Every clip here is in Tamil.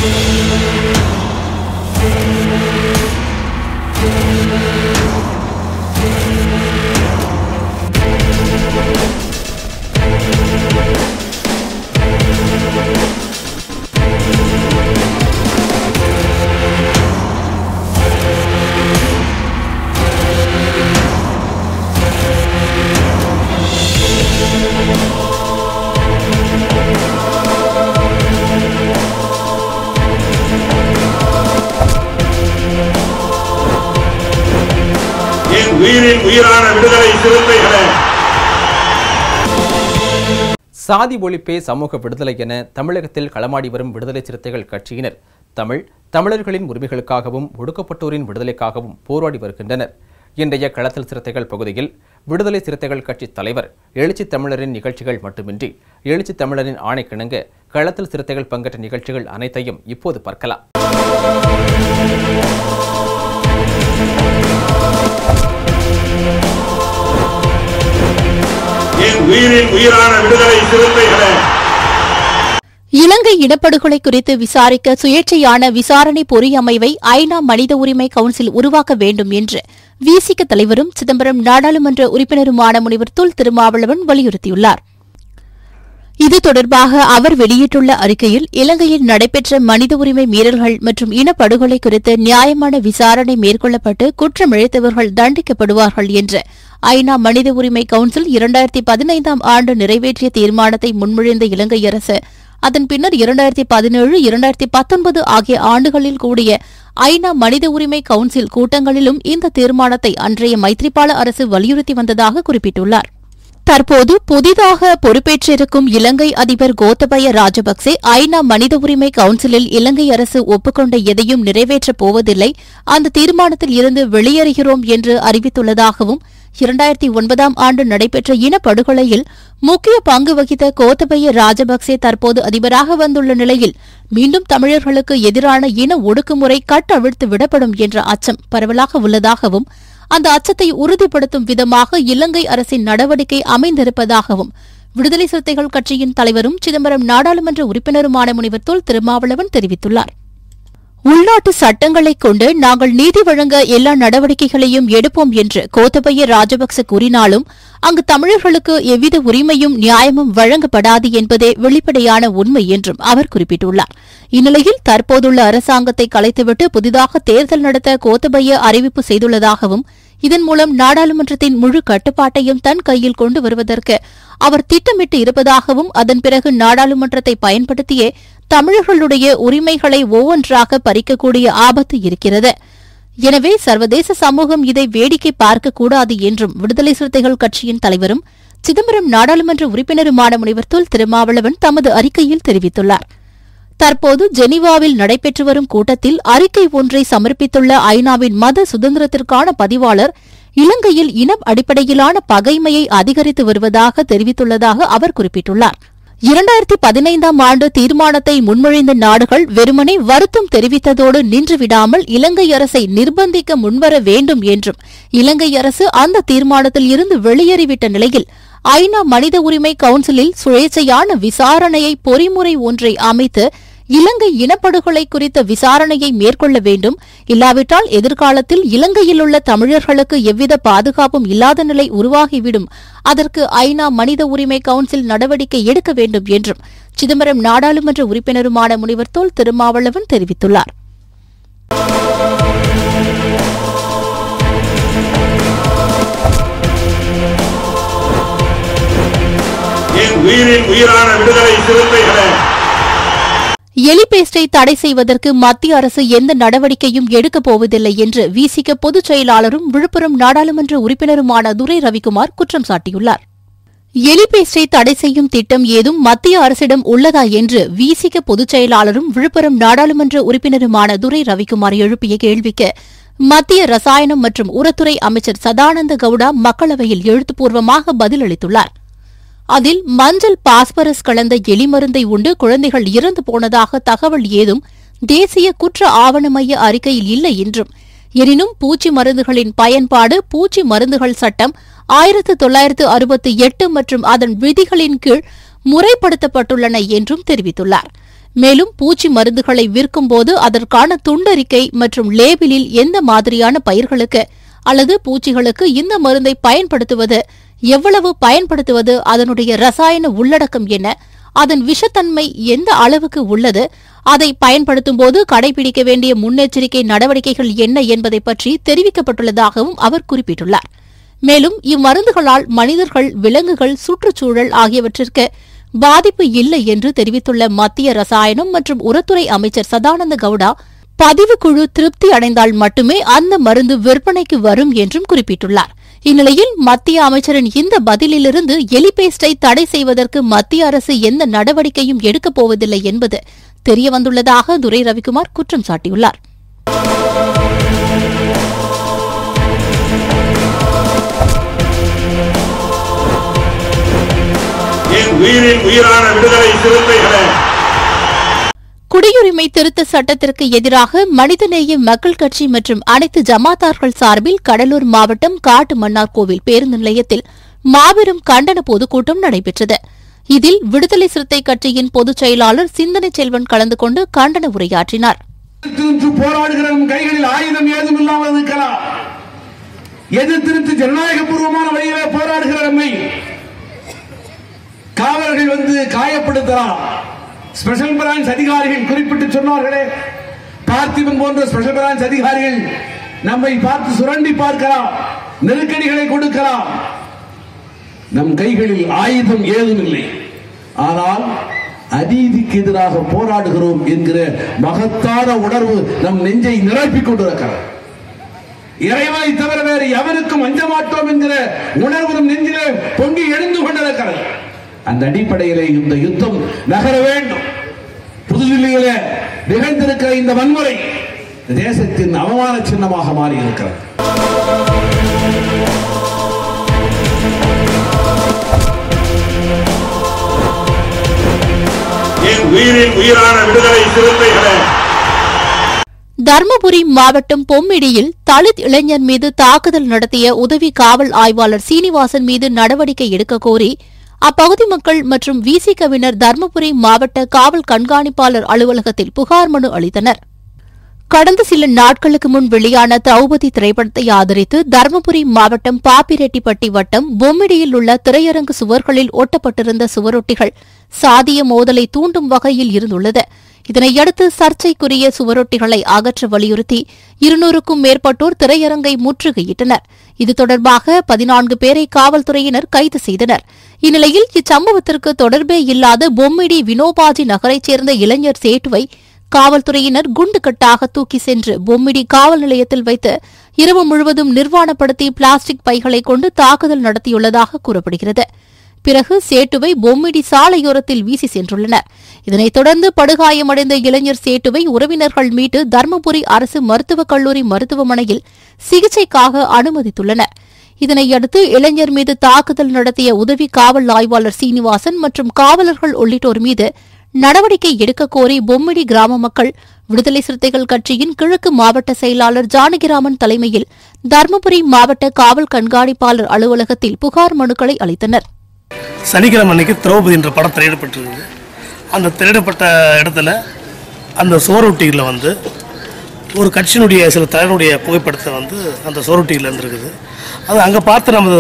என் உயிரின் உயிரான விடுதலை சிறுத்தைகளே சாதி ஒழிப்பே சமூக விடுதலை என தமிழகத்தில் களமாடி வரும் விடுதலை சிறுத்தைகள் கட்சியினர் தமிழ் தமிழர்களின் உரிமைகளுக்காகவும் ஒடுக்கப்பட்டோரின் விடுதலைக்காகவும் போராடி வருகின்றனர் இன்றைய களத்தில் சிறுத்தைகள் பகுதியில் விடுதலை சிறுத்தைகள் கட்சி தலைவர் எழுச்சி தமிழரின் நிகழ்ச்சிகள் மட்டுமின்றி எழுச்சி தமிழரின் ஆணைக்கிணங்க களத்தில் சிறுத்தைகள் பங்கேற்ற நிகழ்ச்சிகள் அனைத்தையும் இப்போது பார்க்கலாம் என் உயிரின் உயிரான விடுதலை சிறுத்தைகளே இலங்கை இனப்படுகொலை குறித்து விசாரிக்க சுயேட்சையான விசாரணை பொறியமைவை ஐநா மனித உரிமை கவுன்சில் உருவாக்க வேண்டும் என்று விசிக தலைவரும் சிதம்பரம் நாடாளுமன்ற உறுப்பினருமான முனைவர் தொல் திருமாவளவன் வலியுறுத்தியுள்ளார் இது தொடர்பாக அவர் வெளியிட்டுள்ள அறிக்கையில் இலங்கையில் நடைபெற்ற மனித உரிமை மீறல்கள் மற்றும் இனப்படுகொலை குறித்து நியாயமான விசாரணை மேற்கொள்ளப்பட்டு குற்றமிழைத்தவர்கள் தண்டிக்கப்படுவார்கள் என்று ஐநா மனித உரிமை கவுன்சில் இரண்டாயிரத்தி பதினைந்தாம் ஆண்டு நிறைவேற்றிய தீர்மானத்தை முன்மொழிந்த இலங்கை அரசு அதன் பின்னர் இரண்டாயிரத்தி பதினேழு இரண்டாயிரத்தி பத்தொன்பது ஆகிய ஆண்டுகளில் கூடிய ஐநா மனித உரிமை கவுன்சில் கூட்டங்களிலும் இந்த தீர்மானத்தை அன்றைய மைத்ரிபால அரசு வலியுறுத்தி வந்ததாக குறிப்பிட்டுள்ளார் தற்போது புதிதாக பொறுப்பேற்றிருக்கும் இலங்கை அதிபர் கோத்தபய ராஜபக்சே ஐநா மனித உரிமை கவுன்சிலில் இலங்கை அரசு ஒப்புக்கொண்ட எதையும் நிறைவேற்றப் போவதில்லை அந்த தீர்மானத்தில் இருந்து வெளியேறுகிறோம் என்று அறிவித்துள்ளதாகவும் இரண்டாயிரத்தி ஒன்பதாம் ஆண்டு நடைபெற்ற இனப்படுகொலையில் முக்கிய பங்கு வகித்த கோத்தபய ராஜபக்சே தற்போது அதிபராக வந்துள்ள நிலையில் மீண்டும் தமிழர்களுக்கு எதிரான இன ஒடுக்குமுறை கட்டவிழ்த்து விடப்படும் என்ற அச்சம் பரவலாக உள்ளதாகவும் அந்த அச்சத்தை உறுதிப்படுத்தும் விதமாக இலங்கை அரசின் நடவடிக்கை அமைந்திருப்பதாகவும் விடுதலை சிறுத்தைகள் கட்சியின் தலைவரும் சிதம்பரம் நாடாளுமன்ற உறுப்பினருமான முனைவர் தொல் திருமாவளவன் தெரிவித்துள்ளார் உள்நாட்டு சட்டங்களைக் கொண்டு நாங்கள் நீதி வழங்க எல்லா நடவடிக்கைகளையும் எடுப்போம் என்று கோத்தபய ராஜபக்ச கூறினாலும் அங்கு தமிழர்களுக்கு எவ்வித உரிமையும் நியாயமும் வழங்கப்படாது என்பதே வெளிப்படையான உண்மை என்றும் அவர் குறிப்பிட்டுள்ளார் இந்நிலையில் தற்போதுள்ள அரசாங்கத்தை கலைத்துவிட்டு புதிதாக தேர்தல் நடத்த கோத்தபய அறிவிப்பு செய்துள்ளதாகவும் இதன் மூலம் நாடாளுமன்றத்தின் முழு கட்டுப்பாட்டையும் தன் கையில் கொண்டு வருவதற்கு அவர் திட்டமிட்டு இருப்பதாகவும் அதன் பிறகு நாடாளுமன்றத்தை பயன்படுத்தியே தமிழர்களுடைய உரிமைகளை ஒவ்வொன்றாக பறிக்கக்கூடிய ஆபத்து இருக்கிறது எனவே சர்வதேச சமூகம் இதை வேடிக்கை பார்க்கக்கூடாது என்றும் விடுதலை சிறுத்தைகள் கட்சியின் தலைவரும் சிதம்பரம் நாடாளுமன்ற உறுப்பினருமான முனைவர் தொல் திருமாவளவன் தமது அறிக்கையில் தெரிவித்துள்ளார் தற்போது ஜெனீவாவில் நடைபெற்று வரும் கூட்டத்தில் அறிக்கை ஒன்றை சமர்ப்பித்துள்ள ஐநாவின் மத சுதந்திரத்திற்கான பதிவாளர் இலங்கையில் இன அடிப்படையிலான பகைமையை அதிகரித்து வருவதாக தெரிவித்துள்ளதாக அவர் குறிப்பிட்டுள்ளார் இரண்டாயிரத்தி பதினைந்தாம் ஆண்டு தீர்மானத்தை முன்மொழிந்த நாடுகள் வெறுமனே வருத்தம் தெரிவித்ததோடு நின்றுவிடாமல் இலங்கை அரசை நிர்பந்திக்க முன்வர வேண்டும் என்றும் இலங்கை அரசு அந்த தீர்மானத்தில் இருந்து வெளியேறிவிட்ட நிலையில் ஐநா மனித உரிமை கவுன்சிலில் சுழேச்சையான விசாரணையை பொறிமுறை ஒன்றை அமைத்து இலங்கை இனப்படுகொலை குறித்த விசாரணையை மேற்கொள்ள வேண்டும் இல்லாவிட்டால் எதிர்காலத்தில் இலங்கையில் உள்ள தமிழர்களுக்கு எவ்வித பாதுகாப்பும் இல்லாத நிலை உருவாகிவிடும் அதற்கு ஐநா மனித உரிமை கவுன்சில் நடவடிக்கை எடுக்க வேண்டும் என்றும் சிதம்பரம் நாடாளுமன்ற உறுப்பினருமான முனிவர் தோல் திருமாவளவன் தெரிவித்துள்ளார் என் உயிரின் உயிரான விடுதலை சிறுத்தைகளே எலி பேஸ்டை தடை செய்வதற்கு மத்திய அரசு எந்த நடவடிக்கையும் எடுக்கப் போவதில்லை என்று விசிக பொதுச் செயலாளரும் விழுப்புரம் நாடாளுமன்ற உறுப்பினருமான துரை ரவிக்குமார் குற்றம் சாட்டியுள்ளார் எலி பேஸ்டை தடை செய்யும் திட்டம் ஏதும் மத்திய அரசிடம் உள்ளதா என்று விசிக பொதுச் செயலாளரும் விழுப்புரம் நாடாளுமன்ற உறுப்பினருமான துரை ரவிக்குமார் எழுப்பிய கேள்விக்கு மத்திய ரசாயனம் மற்றும் உரத்துறை அமைச்சர் சதானந்த கவுடா மக்களவையில் எழுத்துப்பூர்வமாக பதிலளித்துள்ளார் அதில் மஞ்சள் பாஸ்பரஸ் கலந்த எலி மருந்தை உண்டு குழந்தைகள் இறந்து போனதாக தகவல் ஏதும் தேசிய குற்ற ஆவண மைய அறிக்கையில் இல்லை என்றும் எனினும் பூச்சி மருந்துகளின் பயன்பாடு பூச்சி மருந்துகள் சட்டம் ஆயிரத்து தொள்ளாயிரத்து அறுபத்தி எட்டு மற்றும் அதன் விதிகளின் கீழ் முறைப்படுத்தப்பட்டுள்ளன என்றும் தெரிவித்துள்ளார் மேலும் பூச்சி மருந்துகளை விற்கும்போது அதற்கான துண்டறிக்கை மற்றும் லேபிளில் எந்த மாதிரியான பயிர்களுக்கு அல்லது பூச்சிகளுக்கு இந்த மருந்தை பயன்படுத்துவது எவ்வளவு பயன்படுத்துவது அதனுடைய ரசாயன உள்ளடக்கம் என்ன அதன் விஷத்தன்மை எந்த அளவுக்கு உள்ளது அதை பயன்படுத்தும் போது கடைபிடிக்க வேண்டிய முன்னெச்சரிக்கை நடவடிக்கைகள் என்ன என்பதை பற்றி தெரிவிக்கப்பட்டுள்ளதாகவும் அவர் குறிப்பிட்டுள்ளார் மேலும் இம்மருந்துகளால் மனிதர்கள் விலங்குகள் சுற்றுச்சூழல் ஆகியவற்றிற்கு பாதிப்பு இல்லை என்று தெரிவித்துள்ள மத்திய ரசாயனம் மற்றும் உரத்துறை அமைச்சர் சதானந்த கவுடா பதிவு குழு திருப்தி அடைந்தால் மட்டுமே அந்த மருந்து விற்பனைக்கு வரும் என்றும் குறிப்பிட்டுள்ளார் இந்நிலையில் மத்திய அமைச்சரின் இந்த பதிலிலிருந்து எலிபேஸ்டை தடை செய்வதற்கு மத்திய அரசு எந்த நடவடிக்கையும் எடுக்கப் போவதில்லை என்பது தெரியவந்துள்ளதாக துரை ரவிக்குமார் குற்றம் சாட்டியுள்ளார் என் உயிரின் உயிரான விடுதலை சிறுத்தைகளே குடியுரிமை திருத்த சட்டத்திற்கு எதிராக மனிதநேய மக்கள் கட்சி மற்றும் அனைத்து ஜமாத்தார்கள் சார்பில் கடலூர் மாவட்டம் காட்டு மன்னார்கோவில் பேருந்து நிலையத்தில் மாபெரும் கண்டன பொதுக்கூட்டம் நடைபெற்றது இதில் விடுதலை சிறுத்தை கட்சியின் பொதுச் செயலாளர் சிந்தனை செல்வன் கலந்து கொண்டு கண்டன உரையாற்றினார் எதிர்த்து போராடுகிற நம் கைகளில் ஆயுதம் ஏதும் இல்லாமல் இருக்கலாம் எதிர்த்து ஜனநாயக பூர்வமான வழியிலே போராடுகிற நம்மை காவலர்கள் வந்து காயப்படுத்தலாம் ஸ்பெஷல் பிரான்ச் அதிகாரிகள் குறிப்பிட்டு சொன்னார்களே பார்த்திபன் போன்ற ஸ்பெஷல் பிரான்ச் அதிகாரிகள் நம்மை பார்த்து சுரண்டி பார்க்கலாம் நெருக்கடிகளை கொடுக்கலாம் நம் கைகளில் ஆயுதம் ஏதும் இல்லை ஆனால் அநீதிக்கு எதிராக போராடுகிறோம் என்கிற மகத்தான உணர்வு நம் நெஞ்சை நிரப்பிக் கொண்டிருக்கிறது இறைவனை தவிர வேறு எவருக்கும் அஞ்ச மாட்டோம் என்கிற உணர்வு நம் நெஞ்சிலே பொங்கி எழுந்து கொண்டிருக்கிறது அந்த அடிப்படையிலே இந்த யுத்தம் நகர வேண்டும் புதுதில்லியில நிகழ்ந்திருக்கிற இந்த வன்முறை தேசத்தின் அவமான சின்னமாக மாறி இருக்கிறது என் உயிரின் உயிரான விடுதலை சிறுத்தைகளே தருமபுரி மாவட்டம் பொம்மிடியில் தலித் இளைஞர் மீது தாக்குதல் நடத்திய உதவி காவல் ஆய்வாளர் சீனிவாசன் மீது நடவடிக்கை எடுக்கக் கோரி அப்பகுதி மக்கள் மற்றும் விசிகவினர் தருமபுரி மாவட்ட காவல் கண்காணிப்பாளர் அலுவலகத்தில் புகார் மனு அளித்தனர் கடந்த சில நாட்களுக்கு முன் வெளியான திரௌபதி திரைப்படத்தை ஆதரித்து தருமபுரி மாவட்டம் பாப்பிரெட்டிப்பட்டி வட்டம் பொம்மிடியில் உள்ள திரையரங்கு சுவர்களில் ஒட்டப்பட்டிருந்த சுவரொட்டிகள் சாதிய மோதலை தூண்டும் வகையில் இருந்துள்ளது இதனையடுத்து சர்ச்சைக்குரிய சுவரொட்டிகளை அகற்ற வலியுறுத்தி இருநூறுக்கும் மேற்பட்டோர் திரையரங்கை முற்றுகையிட்டனர் இது தொடர்பாக பதினான்கு பேரை காவல்துறையினர் கைது செய்தனர் இந்நிலையில் இச்சம்பவத்திற்கு தொடர்பே இல்லாத பொம்மிடி வினோபாஜி நகரைச் சேர்ந்த இளைஞர் சேட்டுவை காவல்துறையினர் குண்டுகட்டாக தூக்கி சென்று பொம்மிடி காவல் நிலையத்தில் வைத்து இரவு முழுவதும் நிர்வாணப்படுத்தி பிளாஸ்டிக் பைகளை கொண்டு தாக்குதல் நடத்தியுள்ளதாக கூறப்படுகிறது பிறகு சேட்டுவை பொம்மிடி சாலையோரத்தில் வீசி சென்றுள்ளனர் இதனைத் தொடர்ந்து படுகாயமடைந்த இளைஞர் சேட்டுவை உறவினர்கள் மீட்டு தருமபுரி அரசு மருத்துவக் கல்லூரி மருத்துவமனையில் சிகிச்சைக்காக அனுமதித்துள்ளனர் இதனையடுத்து இளைஞர் மீது தாக்குதல் நடத்திய உதவி காவல் ஆய்வாளர் சீனிவாசன் மற்றும் காவலர்கள் உள்ளிட்டோர் மீது நடவடிக்கை எடுக்கக் கோரி பொம்மிடி கிராம மக்கள் விடுதலை சிறுத்தைகள் கட்சியின் கிழக்கு மாவட்ட செயலாளர் ஜானகிராமன் தலைமையில் தருமபுரி மாவட்ட காவல் கண்காணிப்பாளர் அலுவலகத்தில் புகார் மனுக்களை அளித்தனர் சனிக்கிழமை அன்னைக்கு திரௌபதி என்ற படம் திரையிடப்பட்டிருக்குது அந்த திரையிடப்பட்ட இடத்துல அந்த சுவரொட்டிகளில் வந்து ஒரு கட்சியினுடைய சில தலைவருடைய புகைப்படத்தை வந்து அந்த சுவரொட்டியில் இருந்திருக்குது அது அங்கே பார்த்து நமது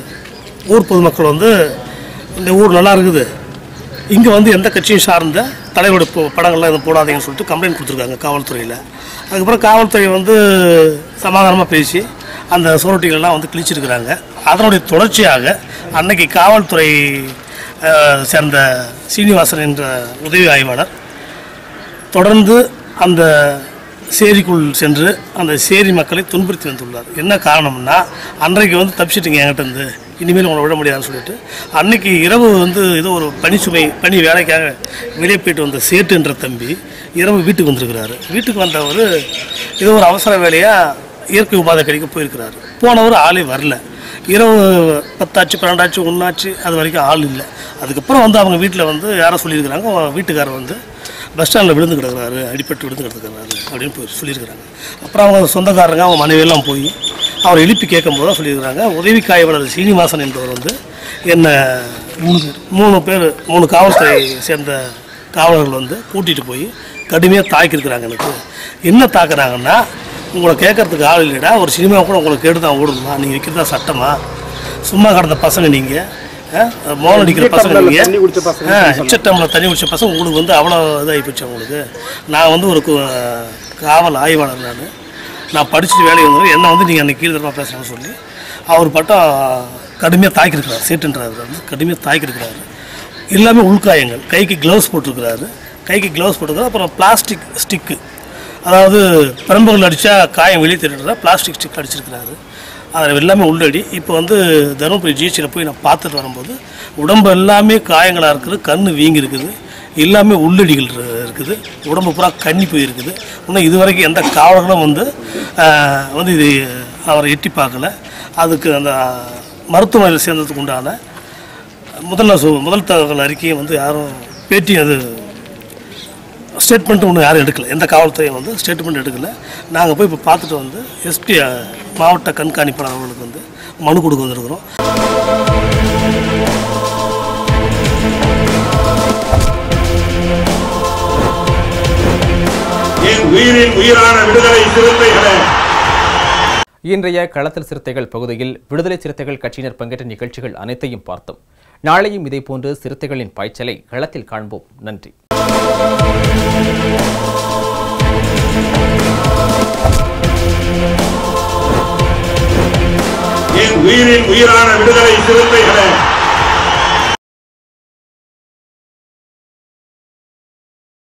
ஊர் பொதுமக்கள் வந்து இந்த ஊர் நல்லா இருக்குது இங்கே வந்து எந்த கட்சியும் சார்ந்த தலைவருடைய பு- படங்கள்லாம் எதுவும் போடாதீங்கன்னு சொல்லிட்டு கம்ப்ளைண்ட் கொடுத்துருக்காங்க காவல்துறையில் அதுக்கப்புறம் காவல்துறை வந்து சமாதானமாக பேசி அந்த சுவரொட்டிகள்லாம் வந்து கிழிச்சிருக்கிறாங்க அதனுடைய தொடர்ச்சியாக அன்னைக்கு காவல்துறை அஹ், சேர்ந்த சீனிவாசன் என்ற உதவி ஆய்வாளர் தொடர்ந்து அந்த சேரிக்குள் சென்று அந்த சேரி மக்களை துன்புறுத்தி வந்துள்ளார் என்ன காரணம்னா அன்றைக்கு வந்து தப்பிச்சிட்டிங்க என்கிட்ட இருந்து இனிமேல் உங்களை விட முடியாதுன்னு சொல்லிட்டு அன்னைக்கு இரவு வந்து ஏதோ ஒரு பணிச்சுமை பணி வேலைக்காக வெளியே போயிட்டு வந்த சேட்டு என்ற தம்பி இரவு வீட்டுக்கு வந்திருக்கிறாரு வீட்டுக்கு வந்தவர் ஏதோ ஒரு அவசர வேலையாக இயற்கை உபாதை கிடைக்க போயிருக்கிறாரு போனவர் ஆளே வரல இரவு பத்தாச்சு பன்னெண்டாச்சு ஒன்றாச்சு அது வரைக்கும் ஆள் இல்லை அதுக்கப்புறம் வந்து அவங்க வீட்டில் வந்து யாரோ சொல்லியிருக்கிறாங்க அவங்க வீட்டுக்காரர் வந்து பஸ் ஸ்டாண்டில் விழுந்து கிடக்குறாரு அடிபட்டு விழுந்து கிடக்குறாரு அப்படின்னு போய் சொல்லியிருக்கிறாங்க அப்புறம் அவங்க சொந்தக்காரங்க அவங்க மனைவியெல்லாம் போய் அவரை எழுப்பி கேட்கும்போது தான் சொல்லியிருக்கிறாங்க உதவி காய்வாளர் சீனிவாசன் என்பவர் வந்து என்ன மூணு பேர் மூணு பேர் மூணு காவல்துறை சேர்ந்த காவலர்கள் வந்து கூட்டிகிட்டு போய் கடுமையாக தாக்கியிருக்கிறாங்க எனக்கு என்ன தாக்குறாங்கன்னா உங்களை கேட்கறதுக்கு ஆள் இல்லைடா ஒரு சினிமா கூட உங்களை கேட்டு தான் ஓடணுமா நீங்கள் வைக்கிறதா சட்டமா சும்மா கடந்த பசங்க நீங்கள் மோன் அடிக்கிற பசங்க நீங்கள் எச்சட்டமில் தண்ணி குடிச்ச பசங்க உங்களுக்கு வந்து அவ்வளோ இதாகி போச்சு உங்களுக்கு நான் வந்து ஒரு கு- காவல் ஆய்வாளர் நான் நான் படிச்சுட்டு வேலைக்கு வந்தேன் என்ன வந்து நீங்கள் அன்றைக்கி கீழ்தரமாக பேசுகிறேன்னு சொல்லி அவர் பட்டம் கடுமையாக தாக்கியிருக்கிறார் சேட்டுன்றார் வந்து கடுமையாக தாக்கியிருக்கிறாரு எல்லாமே உள்காயங்கள் கைக்கு க்ளவுஸ் போட்டிருக்கிறாரு கைக்கு க்ளவுஸ் போட்டிருக்கிறாரு அப்புறம் பிளாஸ்டிக் ஸ்டிக்கு அதாவது பிரம்புகள் அடித்தா காயம் வெளியே தெரியுறதா பிளாஸ்டிக் ஸ்டிக் அடிச்சிருக்கிறாரு அதில் எல்லாமே உள்ளடி இப்போ வந்து தருமபுரி ஜிஹெச்சில் போய் நான் பார்த்துட்டு வரும்போது உடம்பு எல்லாமே காயங்களாக இருக்குது கண் வீங்கி இருக்குது எல்லாமே உள்ளடிகள் இரு- இருக்குது உடம்பு பூரா கண்ணி போயிருக்குது இன்னும் இது வரைக்கும் எந்த காவலர்களும் வந்து ஆஹ், வந்து இது அவரை எட்டி பார்க்கல அதுக்கு அந்த மருத்துவமனையில் சேர்ந்ததுக்கு உண்டான முதல்ல சொ முதல் தகவல் அறிக்கையை வந்து யாரும் பேட்டி அது ஸ்டேட்மெண்ட்டும் ஒன்றும் யாரும் எடுக்கல எந்த காவல்துறையும் வந்து ஸ்டேட்மெண்ட் எடுக்கல நாங்கள் போய் இப்போ பார்த்துட்டு வந்து எஸ்பி மாவட்ட கண்காணிப்பாளர் அவர்களுக்கு வந்து மனு கொடுக்க வந்திருக்கிறோம் என் உயிரின் உயிரான விடுதலை சிறுத்தைகளே இன்றைய களத்தில் சிறுத்தைகள் பகுதியில் விடுதலை சிறுத்தைகள் கட்சியினர் பங்கேற்ற நிகழ்ச்சிகள் அனைத்தையும் பார்த்தோம் நாளையும் இதேபோன்று சிறுத்தைகளின் பாய்ச்சலை களத்தில் காண்போம் நன்றி என் உயிரின் உயிரான விடுதலை சிறுத்தைகளே